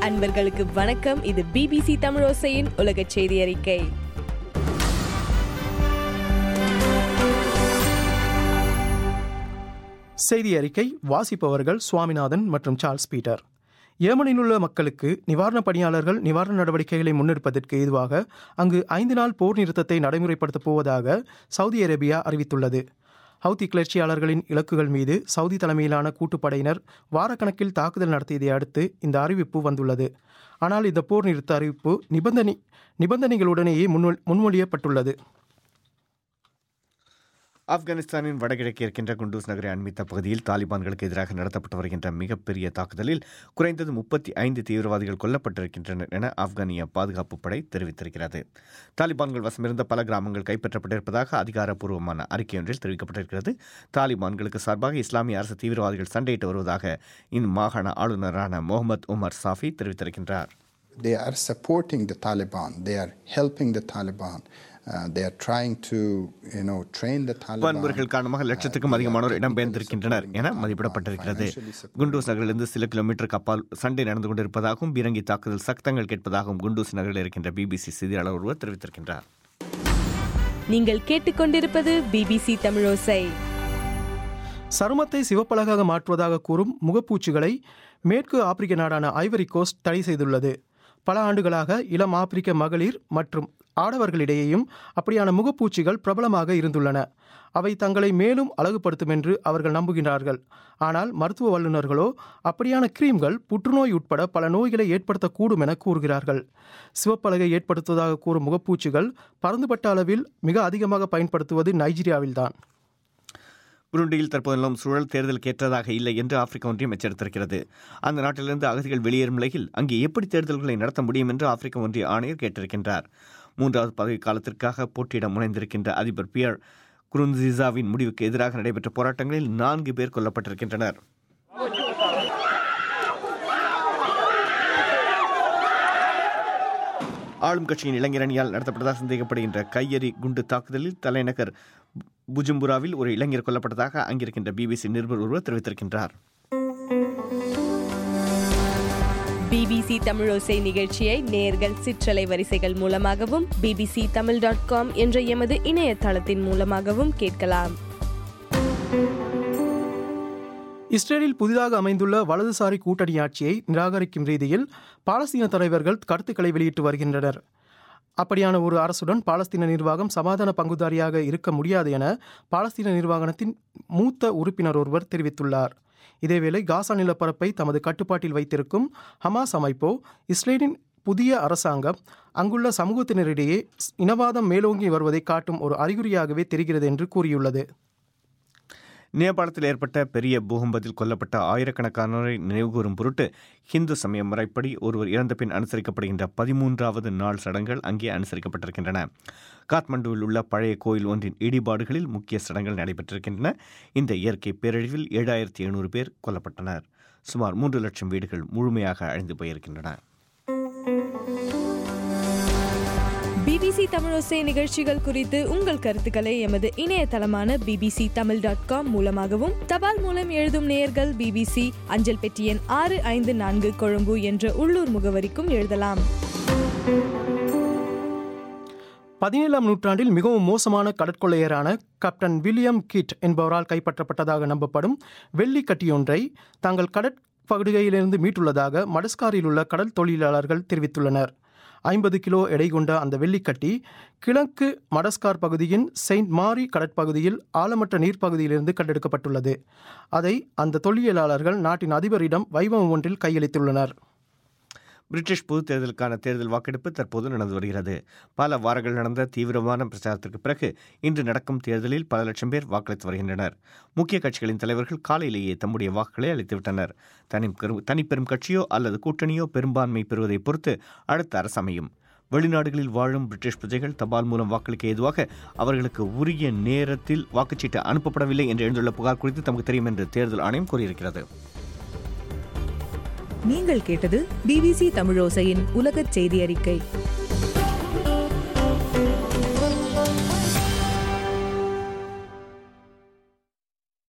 அன்பர்களுக்கு வணக்கம் இது பிபிசி தமிழோசையின் உலக செய்தி அறிக்கை செய்தி அறிக்கை வாசிப்பவர்கள் சுவாமிநாதன் மற்றும் சார்ல்ஸ் பீட்டர் ஏமனில் உள்ள மக்களுக்கு நிவாரணப் பணியாளர்கள் நிவாரண நடவடிக்கைகளை முன்னெடுப்பதற்கு ஏதுவாக அங்கு ஐந்து நாள் போர் நிறுத்தத்தை நடைமுறைப்படுத்தப் போவதாக சவுதி அரேபியா அறிவித்துள்ளது ஹவுதி கிளர்ச்சியாளர்களின் இலக்குகள் மீது சவுதி தலைமையிலான கூட்டுப்படையினர் வாரக்கணக்கில் தாக்குதல் நடத்தியதை அடுத்து இந்த அறிவிப்பு வந்துள்ளது ஆனால் இந்த போர் நிறுத்த அறிவிப்பு நிபந்தனை நிபந்தனைகளுடனேயே முன்மொழி முன்மொழியப்பட்டுள்ளது ஆப்கானிஸ்தானின் வடகிழக்கே இருக்கின்ற குண்டூஸ் நகரை அண்மித்த பகுதியில் தாலிபான்களுக்கு எதிராக நடத்தப்பட்டு வருகின்ற மிகப்பெரிய தாக்குதலில் குறைந்தது முப்பத்தி ஐந்து தீவிரவாதிகள் கொல்லப்பட்டிருக்கின்றனர் என ஆப்கானிய பாதுகாப்பு படை தெரிவித்திருக்கிறது தாலிபான்கள் வசமிருந்த பல கிராமங்கள் கைப்பற்றப்பட்டிருப்பதாக அதிகாரப்பூர்வமான அறிக்கையொன்றில் தெரிவிக்கப்பட்டிருக்கிறது தாலிபான்களுக்கு சார்பாக இஸ்லாமிய அரசு தீவிரவாதிகள் சண்டையிட்டு வருவதாக இம்மாகாண ஆளுநரான முகமது உமர் சாஃபி தெரிவித்திருக்கின்றார் they are supporting the Taliban. They are helping the Taliban. Uh, they are trying to, you know, train the Taliban. வன்முறைகள் காரணமாக லட்சத்துக்கும் அதிகமானோர் இடம்பெயர்ந்திருக்கின்றனர் என மதிப்பிடப்பட்டிருக்கிறது குண்டூஸ் நகரிலிருந்து சில கிலோமீட்டருக்கு அப்பால் சண்டை நடந்து கொண்டிருப்பதாகவும் பீரங்கி தாக்குதல் சக்தங்கள் கேட்பதாகவும் குண்டூஸ் நகரில் இருக்கின்ற பிபிசி செய்தியாளர் ஒருவர் தெரிவித்திருக்கின்றார் நீங்கள் கேட்டுக்கொண்டிருப்பது பிபிசி தமிழோசை சருமத்தை சிவப்பழகாக மாற்றுவதாக கூறும் முகப்பூச்சிகளை மேற்கு ஆப்பிரிக்க நாடான ஐவரி கோஸ்ட் தடை செய்துள்ளது பல ஆண்டுகளாக இளம் ஆப்பிரிக்க மகளிர் மற்றும் ஆடவர்களிடையேயும் அப்படியான முகப்பூச்சிகள் பிரபலமாக இருந்துள்ளன அவை தங்களை மேலும் அழகுபடுத்தும் என்று அவர்கள் நம்புகிறார்கள் ஆனால் மருத்துவ வல்லுநர்களோ அப்படியான கிரீம்கள் புற்றுநோய் உட்பட பல நோய்களை ஏற்படுத்தக்கூடும் என கூறுகிறார்கள் சிவப்பழகை ஏற்படுத்துவதாக கூறும் முகப்பூச்சிகள் பரந்துபட்ட அளவில் மிக அதிகமாக பயன்படுத்துவது நைஜீரியாவில்தான் புருண்டியில் தற்போது நிலவும் சூழல் தேர்தலுக்கு ஏற்றதாக இல்லை என்று ஆப்பிரிக்க ஒன்றியம் எச்சரித்திருக்கிறது அந்த நாட்டிலிருந்து அகதிகள் வெளியேறும் நிலையில் அங்கே எப்படி தேர்தல்களை நடத்த முடியும் என்று ஆப்பிரிக்க ஒன்றிய ஆணையர் கேட்டிருக்கின்றார் மூன்றாவது பதவி காலத்திற்காக போட்டியிட முனைந்திருக்கின்ற அதிபர் பியர் குருன்சிசாவின் முடிவுக்கு எதிராக நடைபெற்ற போராட்டங்களில் நான்கு பேர் கொல்லப்பட்டிருக்கின்றனர் ஆளும் கட்சியின் இளைஞரணியால் நடத்தப்பட்டதாக சந்தேகப்படுகின்ற கையெறி குண்டு தாக்குதலில் தலைநகர் புஜும்புராவில் ஒரு இளைஞர் கொல்லப்பட்டதாக அங்கிருக்கின்ற பிபிசி நிருபர் ஒருவர் தெரிவித்திருக்கின்றார் பிபிசி தமிழோசை நிகழ்ச்சியை நேர்கள் சிற்றலை வரிசைகள் மூலமாகவும் பிபிசி தமிழ் டாட் காம் என்ற எமது இணையதளத்தின் மூலமாகவும் கேட்கலாம் இஸ்ரேலில் புதிதாக அமைந்துள்ள வலதுசாரி கூட்டணி ஆட்சியை நிராகரிக்கும் ரீதியில் பாலஸ்தீன தலைவர்கள் கருத்துக்களை வெளியிட்டு வருகின்றனர் அப்படியான ஒரு அரசுடன் பாலஸ்தீன நிர்வாகம் சமாதான பங்குதாரியாக இருக்க முடியாது என பாலஸ்தீன நிர்வாகத்தின் மூத்த உறுப்பினர் ஒருவர் தெரிவித்துள்ளார் இதேவேளை காசா நிலப்பரப்பை தமது கட்டுப்பாட்டில் வைத்திருக்கும் ஹமாஸ் அமைப்போ இஸ்ரேலின் புதிய அரசாங்கம் அங்குள்ள சமூகத்தினரிடையே இனவாதம் மேலோங்கி வருவதை காட்டும் ஒரு அறிகுறியாகவே தெரிகிறது என்று கூறியுள்ளது நேபாளத்தில் ஏற்பட்ட பெரிய பூகம்பத்தில் கொல்லப்பட்ட ஆயிரக்கணக்கானோரை நினைவுகூரும் பொருட்டு ஹிந்து சமய முறைப்படி ஒருவர் இறந்த பின் அனுசரிக்கப்படுகின்ற பதிமூன்றாவது நாள் சடங்குகள் அங்கே அனுசரிக்கப்பட்டிருக்கின்றன காத்மண்டுவில் உள்ள பழைய கோயில் ஒன்றின் இடிபாடுகளில் முக்கிய சடங்குகள் நடைபெற்றிருக்கின்றன இந்த இயற்கை பேரழிவில் ஏழாயிரத்தி எழுநூறு பேர் கொல்லப்பட்டனர் சுமார் மூன்று லட்சம் வீடுகள் முழுமையாக அழிந்து போயிருக்கின்றன பிபிசி தமிழோசை நிகழ்ச்சிகள் குறித்து உங்கள் கருத்துக்களை எமது இணையதளமான பிபிசி தமிழ் டாட் காம் மூலமாகவும் தபால் மூலம் எழுதும் நேயர்கள் பிபிசி அஞ்சல் பெட்டி எண் ஆறு ஐந்து நான்கு கொழும்பு என்ற உள்ளூர் முகவரிக்கும் எழுதலாம் பதினேழாம் நூற்றாண்டில் மிகவும் மோசமான கடற்கொள்ளையரான கேப்டன் வில்லியம் கிட் என்பவரால் கைப்பற்றப்பட்டதாக நம்பப்படும் வெள்ளி கட்டியொன்றை தங்கள் கடற்பகுதியிலிருந்து மீட்டுள்ளதாக மடஸ்காரில் உள்ள கடல் தொழிலாளர்கள் தெரிவித்துள்ளனர் ஐம்பது கிலோ எடை கொண்ட அந்த வெள்ளிக்கட்டி கிழக்கு மடஸ்கார் பகுதியின் செயின்ட் மாரி கடற்பகுதியில் ஆழமற்ற நீர்ப்பகுதியிலிருந்து கண்டெடுக்கப்பட்டுள்ளது அதை அந்த தொழிலாளர்கள் நாட்டின் அதிபரிடம் வைபவம் ஒன்றில் கையளித்துள்ளனர் பிரிட்டிஷ் பொது தேர்தலுக்கான தேர்தல் வாக்கெடுப்பு தற்போது நடந்து வருகிறது பல வாரங்கள் நடந்த தீவிரமான பிரச்சாரத்திற்கு பிறகு இன்று நடக்கும் தேர்தலில் பல லட்சம் பேர் வாக்களித்து வருகின்றனர் முக்கிய கட்சிகளின் தலைவர்கள் காலையிலேயே தம்முடைய வாக்குகளை அளித்துவிட்டனர் தனி தனிப்பெரும் கட்சியோ அல்லது கூட்டணியோ பெரும்பான்மை பெறுவதை பொறுத்து அடுத்த அரசு அமையும் வெளிநாடுகளில் வாழும் பிரிட்டிஷ் பிரஜைகள் தபால் மூலம் வாக்களிக்க ஏதுவாக அவர்களுக்கு உரிய நேரத்தில் வாக்குச்சீட்டு அனுப்பப்படவில்லை என்று எழுந்துள்ள புகார் குறித்து தமக்கு தெரியும் என்று தேர்தல் ஆணையம் கூறியிருக்கிறது நீங்கள் கேட்டது பிபிசி தமிழோசையின் உலகச் செய்தி அறிக்கை